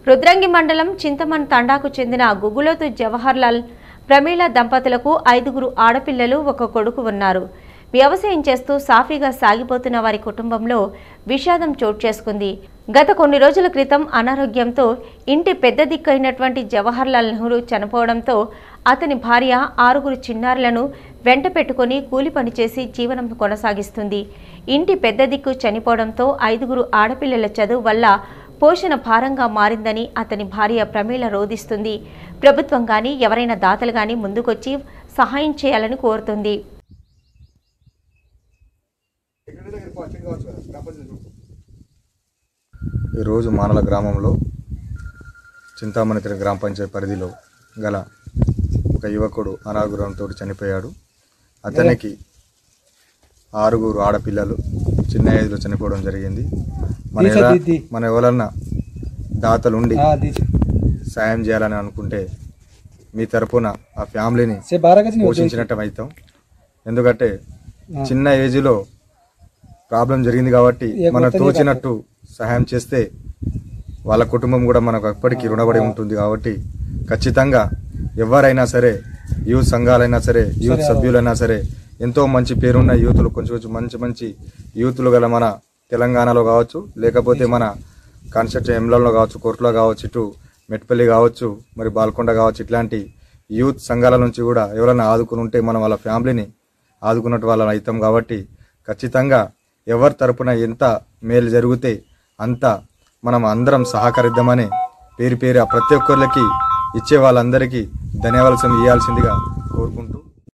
రుద్రంగి మండలం చింతమన్ తండాకు చెందిన గుగులోతు జవహర్లాల్ ప్రమీల దంపతులకు ఐదుగురు ఆడపిల్లలు ఒక కొడుకు ఉన్నారు వ్యవసాయం చేస్తూ సాఫీగా సాగిపోతున్న వారి కుటుంబంలో విషాదం చోటు చేసుకుంది గత కొన్ని రోజుల క్రితం అనారోగ్యంతో ఇంటి పెద్ద దిక్కైనటువంటి జవహర్లాల్ నెహ్రూ చనిపోవడంతో అతని భార్య ఆరుగురు చిన్నారులను వెంట పెట్టుకుని కూలి పని చేసి జీవనం కొనసాగిస్తుంది ఇంటి పెద్ద దిక్కు చనిపోవడంతో ఐదుగురు ఆడపిల్లల చదువు వల్ల పోషణ భారంగా మారిందని అతని భార్య ప్రమీల రోధిస్తుంది ప్రభుత్వం కానీ ఎవరైనా దాతలు కానీ ముందుకొచ్చి సహాయం చేయాలని కోరుతుంది ఈరోజు మానల గ్రామంలో చింతామణికర గ్రామ పంచాయతీ పరిధిలో గల ఒక యువకుడు అనారోగ్యంతో చనిపోయాడు అతనికి ఆరుగురు ఆడపిల్లలు చిన్న ఏజ్లో చనిపోవడం జరిగింది మన తీసా ఎలా- తీద్ది. మన ఎవరన్నా దాతలుండి हाँ दीजिए సాయం చేయాలని అనుకుంటే మీ తరపున ఆ ఫ్యామిలీని से बारह का नहीं होता పోషించినట్టు అవుతాం ఎందుకంటే చిన్న ఏజ్లో ప్రాబ్లం జరిగింది కాబట్టి ఏ మన కొత్తది తోచినట్టు సహాయం చేస్తే వాళ్ళ కుటుంబం కూడా మనకు ఎప్పటికీ రుణపడి ఉంటుంది కాబట్టి ఖచ్చితంగా ఎవరైనా సరే యూత్ సంఘాలైనా సరే యూత్ సభ్యులైనా సరే ఎంతో మంచి పేరున్న యూతులు కొంచెం కొంచెం మంచి మంచి యూతులు గల మన తెలంగాణలో కావచ్చు లేకపోతే మన కాన్స్టిట్యూషన్ ఎంలలో కావచ్చు కోర్టులో కావచ్చు ఇటు మెట్పల్లి కావచ్చు మరి బాల్కొండ కావచ్చు ఇట్లాంటి యూత్ సంఘాల నుంచి కూడా ఎవరైనా ఆదుకుని ఉంటే మనం వాళ్ళ ఫ్యామిలీని ఆదుకున్నట్టు వాళ్ళ అవుతాం కాబట్టి ఖచ్చితంగా ఎవరి తరపున ఎంత మేలు జరిగితే అంత మనం అందరం సహకరిద్దామని పేరు పేరు ఆ ప్రతి ఒక్కరికి ఇచ్చే వాళ్ళందరికీ ధన్యవాదాలు ఇవ్వాల్సిందిగా కోరుకుంటూ